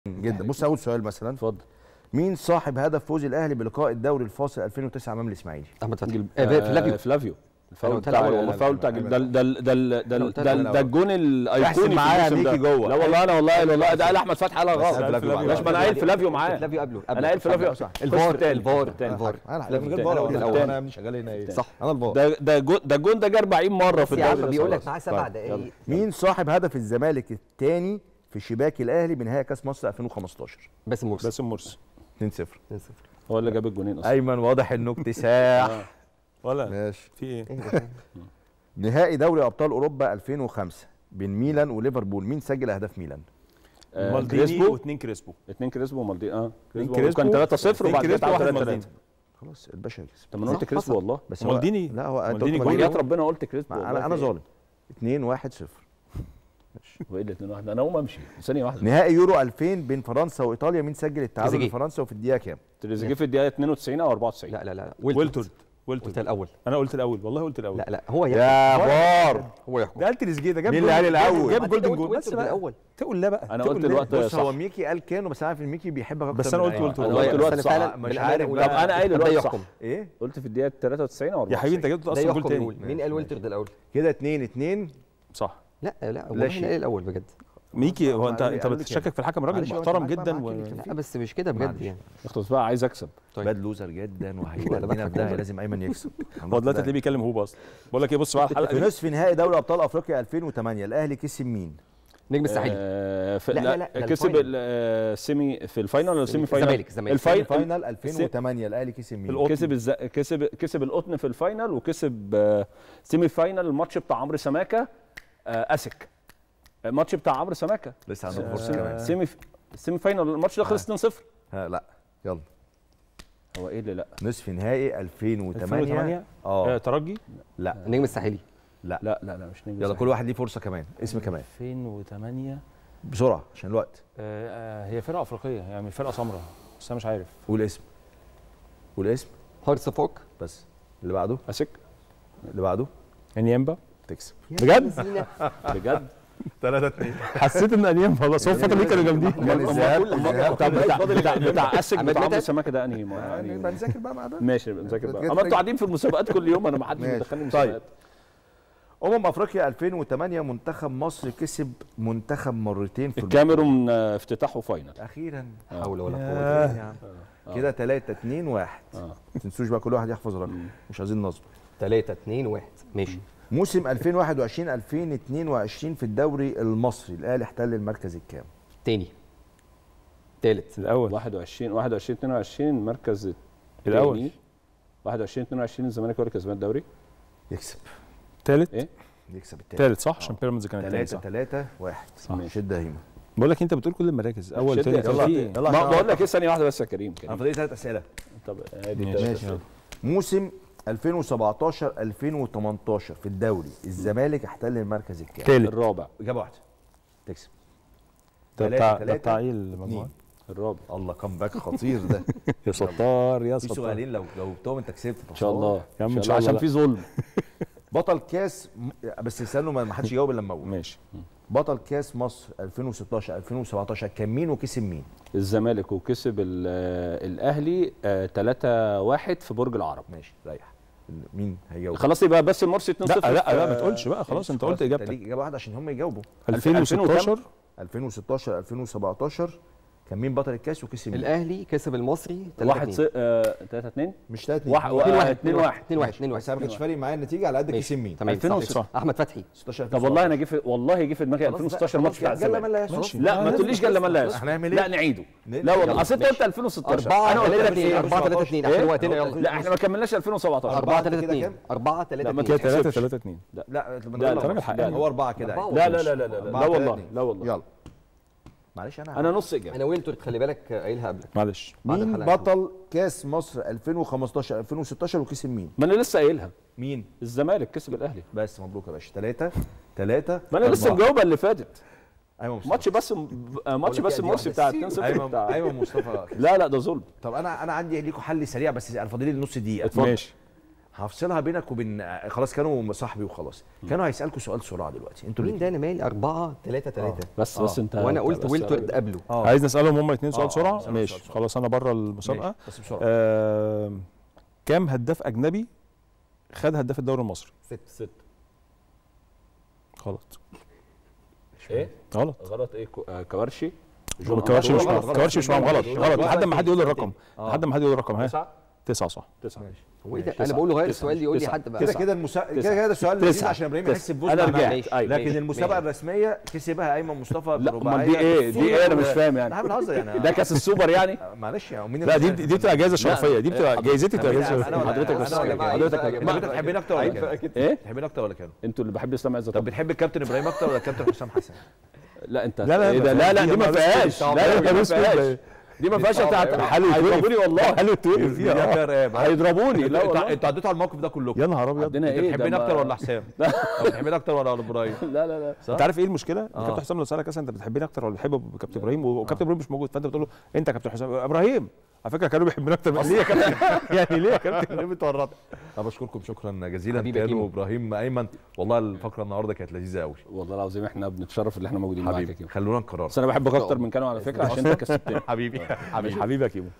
جدا بص اول سؤال مثلا اتفضل مين صاحب هدف فوز الاهلي بلقاء الدوري الفاصل 2009 امام الاسماعيلي احمد فتحي جل- آه، فلافيو فلافيو الفاول قلت بتاع لك أول. الفاول بتاع جل- ده ده ده ده ده أنا قلت لك ده, أول. ده الجون الايقوني احسب في معايا الموسم ده. ميكي جوه. لا والله انا والله والله ده قال احمد فتحي على بس غلط قال فلافيو مش ما انا قايل فلافيو معاه فلافيو قبله انا قايل فلافيو صح الفار التاني الفار التاني. الفار انا فلافيو من غير التاني. فار الأول. انا التاني. انا مش شغال هنا ايه صح. انا الفار ده ده جون ده الجون ده جه 40 مره في بس يا الدوري عم ده بيقول لك خلاص. معاه سبع طيب. دقايق مين صاحب هدف الزمالك الثاني في شباك الاهلي بنهائي كاس مصر 2015 باسم مرسي باسم مرسي 2-0 2-0. هو اللي جاب الجونين اصلا ايمن واضح انه اكتساح ولا ماشي في ايه نهائي دوري ابطال اوروبا 2005 بين ميلان وليفربول مين سجل اهداف ميلان آه، مالديني كريسبو واثنين كريسبو اثنين كريسبو ومالديني اه اتنين كريسبو كان 3 0 اتنين وبعد كده كريسبو، تعادل واحد 3 مالديني. 3 خلاص الباشا كسب طب ما انا قلت صح، كريسبو حصل. والله بس هو مالديني لا هو انت مالديني قلت جول. مالديني. وحياة ربنا قلت كريسبو ما والله انا انا في إيه؟ ظالم 2 1 0 وايه اللي 2 1 انا اقوم امشي ثانيه واحده نهائي يورو 2000 بين فرنسا وايطاليا مين سجل التعادل تريزيجيه. لفرنسا وفي الدقيقه كام تريزيجيه في الدقيقه 92 او 94 لا لا لا ويلتورد قلت ويلتورد الاول انا قلت الاول والله قلت الاول لا لا هو يحكم يا فار هو يحكم ده قال تريزيجيه ده جاب مين اللي جول- قال الأول؟ جاب ما جولدن أنت جول قلت بس ويلتورد بقى الاول تقول لا بقى انا تقول قلت لا. الوقت بص صح هو ميكي قال كان بس انا عارف ان ميكي بيحبك اكتر بس أنا من قلت أي- قلت انا والله. قلت الوقت أنا صح فعلا مش بالأمانة عارف أقول بقى. طب انا قايل ده الوقت صح يحكم ايه قلت في الدقيقه 93 او 94 يا حبيبي انت جبت ده اصلا جول يحكم تاني يقول مين قال ويلتورد الاول كده 2 2 صح لا لا هو لا مين شيء. قال الاول بجد ميكي هو انت قالوا- انت قالوا لي بتشكك كده. في الحكم راجل معلش هو محترم أنت معاك جدا معاك و... اللي لا بس مش كده بجد معلش. يعني اخلص بقى عايز اكسب طيب. باد لوزر جدا لا، لا، وهيودينا في بضحك داهيه والله. لازم ايمن يكسب هو دلوقتي هتلاقيه بيكلم هوبا اصلا بقول لك ايه بص بقى على الحلقه في دي نصف نهائي دوري ابطال افريقيا 2008 الاهلي كسب مين؟ نجم الساحلي آه، في لا، لا, لا، لا، ده كسب الفاينل. السيمي في الفاينل ولا السيمي فاينل الزمالك الزمالك الفاينل فاينل 2008 الاهلي كسب مين؟ القطن. كسب الز... كسب كسب القطن في الفاينل وكسب آه، سيمي فاينل الماتش بتاع عمرو سماكه آه، اسك الماتش بتاع عمرو سماكه لسه عندك فرصه كمان سيمي سيمي فاينل الماتش ده خلص 2-0 ها لا يلا هو ايه اللي لا نصف نهائي 2008 2008 اه آه ترجي لا نجم الساحلي لا لا لا لا مش نجم يلا كل واحد ليه فرصه كمان اسم كمان 2008 بسرعه عشان الوقت آه آه، هي فرقه افريقيه يعني فرقه سمراء بس انا مش عارف قول اسم قول اسم هارتس فوك بس اللي بعده اسك اللي بعده انيامبا تكسب بجد بجد 3 2 حسيت ان انيامبا خلاص هو الفتره دي كانوا جامدين كان الذهاب الذهاب طب بتاع بتاع بتاع اسك عماد بتاع عمرو متعب؟ سماكه ده انهي ما- يعني يعني بنذاكر بقى مع ده ماشي بنذاكر بقى كده- اما انتوا قاعدين في المسابقات كل يوم انا ما حدش ماشي. بيدخلني طيب. مسابقات امم افريقيا 2008 منتخب مصر كسب منتخب مرتين في الكاميرون آه، افتتاحه فاينل حول ولا قوه ياه. الا بالله كده 3 2 1 اه ما تنسوش بقى كل واحد يحفظ رقم مش عايزين نصب 3 2 1 ماشي موسم 2021 2022 في الدوري المصري الاهلي احتل المركز الكام تاني تالت الاول 21 21 22 المركز الاول الثاني 21 22 الزمالك هو اللي كسبان الدوري يكسب ثالث ايه يكسب التاني ثالث صح عشان بيراميدز كانت ثالث 3 صح 3 1 صح. شده هيمه بقول لك انت بتقول كل المراكز اول شد ثاني يا ثالث يلا في يلا ما عشان بقول لك ايه ثانيه واحده بس يا كريم انا كريم فاضل ثلاث اسئله طب ادي ماشي. التلاتة. ماشي. موسم 2017 2018 في الدوري الزمالك احتل المركز الكام ثالث الرابع اجابه واحده تكسب ده تلاتة، بتاع ده تلاتة، بتاع ايه المجموعه اتنين. الرابع الله كم باك خطير ده يا ستار يا في ستار سؤالين لو جاوبتهم انت كسبت ان شاء الله يا عم إن إن شاء الله شاء عشان الله في ظلم بطل كاس م- بس استنوا ما ما حدش يجاوب الا لما اقول ماشي بطل كاس مصر 2016 2017 كان مين وكسب مين؟ الزمالك وكسب ال- آه، الاهلي 3 1 في برج العرب ماشي ريح مين هيجاوب؟ خلاص يبقى بس المرسي 2 لا 0 لا لا ما تقولش بقى خلاص انت قلت اجابتك ليك اجابه واحده عشان هم يجاوبوا 2016 2016 2017 كان مين بطل الكاس وكسب مين؟ الاهلي كسب المصري 3 1 2 3 2 مش 3 واحد- 2 1 2 1 2 1 2 بس انا 1 ما كانش فارق معايا النتيجه على قد كسب مين؟ تمام 2006. صح احمد فتحي 16 طب والله انا جه في والله جه في دماغي 2016 الماتش بتاع الزمالك ماشي لا ما تقوليش جل ملا احنا هنعمل لا ايه؟ نعيده ن- لا والله يلا، اصل انت قلت 2016 4 انا قلت 3 لك 2 ايه 4 3 2 عشان إيه؟ وقتنا يلا لا احنا ما كملناش 2017 4 كده 3 2 كام؟ 4 3 لا، ما 2 كده 3 تحسبش. 3 2 لا لا، لا لا، لا راجل حقاني. هو اربعه كده أربعة. لا لا لا لا لا لا أربعة والله تاني. لا والله يلا معلش انا انا نص اجابه انا ويلتورد خلي بالك قايلها قبلك معلش بعد مين الحلقة. بطل كاس مصر 2015 2016 وكسب مين؟ ما انا لسه قايلها مين؟ الزمالك كسب الاهلي بس مبروك يا باشا ثلاثة ثلاثة ما انا لسه مجاوبه اللي فاتت ايوه مصطفى ماتش بس ماتش لك بس يا دي المرسي واحدة. بتاع 2 0 ايوه بتاع ايوه مصطفى لا لا ده ظلم طب انا انا عندي ليكم حل سريع بس انا فاضل لي نص دقيقة اتفضل. ماشي هفصلها بينك وبين آه، خلاص كانوا صاحبي وخلاص كانوا هيسالكوا سؤال سرعه دلوقتي انتوا مين ده انا مالي 4 3 3 بس آه. بس انت وانا أنت قلت بس- ويلتورد قبله اه عايز نسالهم هم الاثنين آه، سؤال آه، بسرعه سؤال ماشي بسرعة. خلاص انا بره المسابقه ماشي، بس بسرعه آه كام هداف اجنبي خد هداف الدوري المصري 6 6 غلط ايه غلط غلط ايه كو- آه، كوارشي كوارشي مش غلط، معاهم غلط. كوارشي مش معاهم غلط غلط لحد ما حد يقول الرقم آه. لحد ما حد يقول الرقم ها تسعة تسعه صح تسعة هو ايه ده ماشي. انا بقول له غير تسعة. السؤال يقول لي تسعة. حد بقى كده تسعة. كده المسا... كده تسعة. كده السؤال لذيذ تسعة. عشان ابراهيم تسعة. يحس بفوز انا مع رجعت ماشي. أيوة. لكن ماشي. المسابقه ماشي. الرسميه كسبها ايمن مصطفى لا امال برباعية. دي ايه دي ايه انا مش فاهم لا يعني احنا بنهزر يعني ده كاس السوبر يعني معلش يا مين لا اللي دي دي بتبقى جائزه شرفيه دي بتبقى حضرتك- جايزتي بتبقى أنا- جائزه أنا شرفيه ولا- حضرتك أنا بس ولا- حضرتك حضرتك يا يا جماعة. انت بتحبني اكتر ولا كانوا؟ ايه بتحبني اكتر ولا كانوا؟ انتوا اللي بحب اسلام عزت طب بتحب الكابتن ابراهيم اكتر ولا الكابتن حسام حسن؟ لا انت لا، لا، إيه ده؟ ما لا لا فيهاش. دي ما دي فيهاش ما لا لا فيهاش. دي ما دي ما فيهاش دي ما فيهاش هتعت- حلو هيضربوني والله حلو التويل دي فيها فيها رقاب هيضربوني لا انتوا والله انتوا عديتوا على الموقف ده كلكم يا نهار ابيض عندنا انت ايه ده بتحبني ما- اكتر ولا حسام؟ أو بتحبني اكتر ولا ابراهيم؟ لا لا لا صح؟ انت عارف ايه المشكله؟ آه. كابتن حسام لو سالك مثلا انت بتحبني اكتر ولا بتحب كابتن ابراهيم وكابتن ابراهيم مش موجود فانت بتقول له انت يا كابتن حسام ابراهيم على فكره كانوا بيحبوني اكتر من ليه يا كابتن يعني ليه يا كابتن ليه بتورط انا بشكركم شكرا جزيلا حبيبي يا كانوا كيمو. ابراهيم ايمن والله الفقره النهارده كانت لذيذه قوي والله العظيم احنا بنتشرف ان احنا موجودين معاك يا حبيبي كيمو خلونا نكرر بس انا بحبك اكتر من كانوا على فكره عشان انت كسبتني حبيبي حبيبي يا كيمو